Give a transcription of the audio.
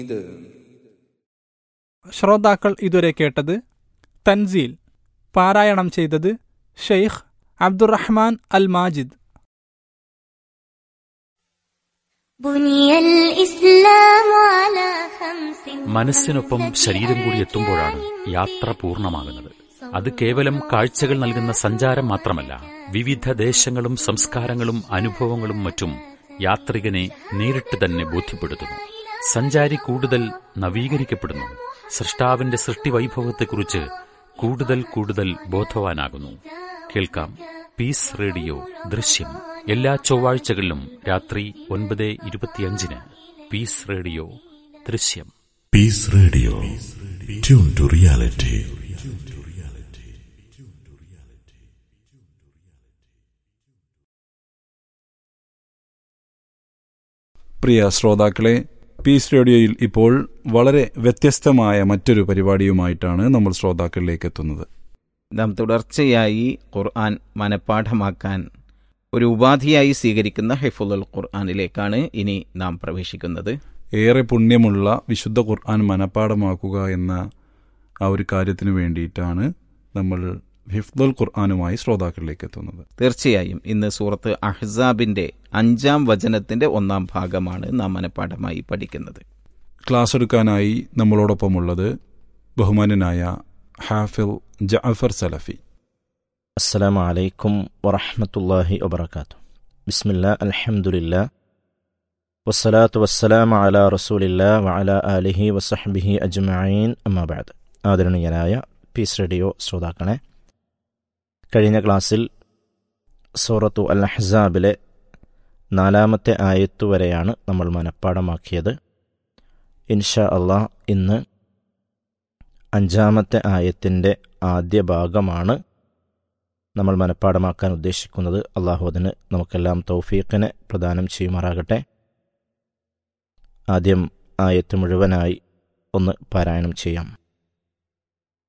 ശ്രോതാക്കൾ ഇതുവരെ കേട്ടത് തൻസീൽ പാരായണം ചെയ്തത് ഷെയ്ഖ് അബ്ദുറഹ്മാൻ അൽ മാജിദ് بني الإسلام على خمس മനസ്സിനൊപ്പം ശരീരം കൂടി എത്തുമ്പോഴാണ് യാത്ര പൂർണ്ണമാകുന്നത് അത് കേവലം കാഴ്ചകൾ നൽകുന്ന സഞ്ചാരം മാത്രമല്ല വിവിധ ദേശങ്ങളും സംസ്കാരങ്ങളും അനുഭവങ്ങളും മറ്റും യാത്രികനെ നേരിട്ട് തന്നെ ബോധ്യപ്പെടുത്തുന്നു സഞ്ചാരി കൂടുതൽ നവീകരിക്കപ്പെടുന്നു സൃഷ്ടാവിന്റെ സൃഷ്ടിവൈഭവത്തെക്കുറിച്ച് കൂടുതൽ കൂടുതൽ ബോധവാനാകുന്നു കേൾക്കാം പീസ് റേഡിയോ ദൃശ്യം എല്ലാ ചൊവ്വാഴ്ചകളിലും രാത്രി ഒൻപത് ഇരുപത്തിയഞ്ചിന് പീസ് റേഡിയോ ദൃശ്യം Peace Radio. Tune to reality. പ്രിയ ശ്രോതാക്കളെ പീസ് റേഡിയോയിൽ ഇപ്പോൾ വളരെ വ്യത്യസ്തമായ മറ്റൊരു പരിപാടിയുമായിട്ടാണ് നമ്മൾ ശ്രോതാക്കളിലേക്ക് എത്തുന്നത് നാം തുടർച്ചയായി ഖുർആൻ മനഃപ്പാഠമാക്കാൻ ഒരു ഉപാധിയായി സ്വീകരിക്കുന്ന ഹിഫുൽ ഖുർആനിലേക്കാണ് ഇനി നാം പ്രവേശിക്കുന്നത് ഏറെ പുണ്യമുള്ള വിശുദ്ധ ഖുർആൻ മനഃപ്പാടമാക്കുക എന്ന ആ ഒരു കാര്യത്തിന് വേണ്ടിയിട്ടാണ് നമ്മൾ ഹിഫ്ദുൽ ഖുർആനുമായി ശ്രോതാക്കളിലേക്ക് എത്തുന്നത് തീർച്ചയായും ഇന്ന് സൂറത്ത് അഹ്സാബിന്റെ അഞ്ചാം വചനത്തിന്റെ ഒന്നാം ഭാഗമാണ് നാം മനഃപ്പാഠമായി പഠിക്കുന്നത് ക്ലാസ് എടുക്കാനായി നമ്മളോടൊപ്പമുള്ളത് ബഹുമാനനായ ഹാഫിൽ ജഅഫർ സലഫി السلام عليكم ورحمة الله وبركاته بسم الله الحمد لله والصلاة والسلام على رسول الله وعلى آله وصحبه أجمعين أما بعد ആദരണീയനായ പീസ് റേഡിയോ ശ്രോതാക്കളെ കഴിഞ്ഞ ക്ലാസ്സിൽ സൂറത്തു അൽ അഹ്സാബിലെ നാലാമത്തെ ആയത്തു വരെയാണ് നമ്മൾ മനഃപ്പാടമാക്കിയത് ഇൻഷാ അള്ളാഹ് ഇന്ന് അഞ്ചാമത്തെ ആയത്തിൻ്റെ ആദ്യ ഭാഗമാണ് നമ്മൾ മനഃപ്പാടമാക്കാൻ ഉദ്ദേശിക്കുന്നത് അള്ളാഹു അതിന് നമുക്കെല്ലാം തൗഫീഖിനെ പ്രദാനം ചെയ്യുമാറാകട്ടെ ആദ്യം ആയത്ത് മുഴുവനായി ഒന്ന് പാരായണം ചെയ്യാം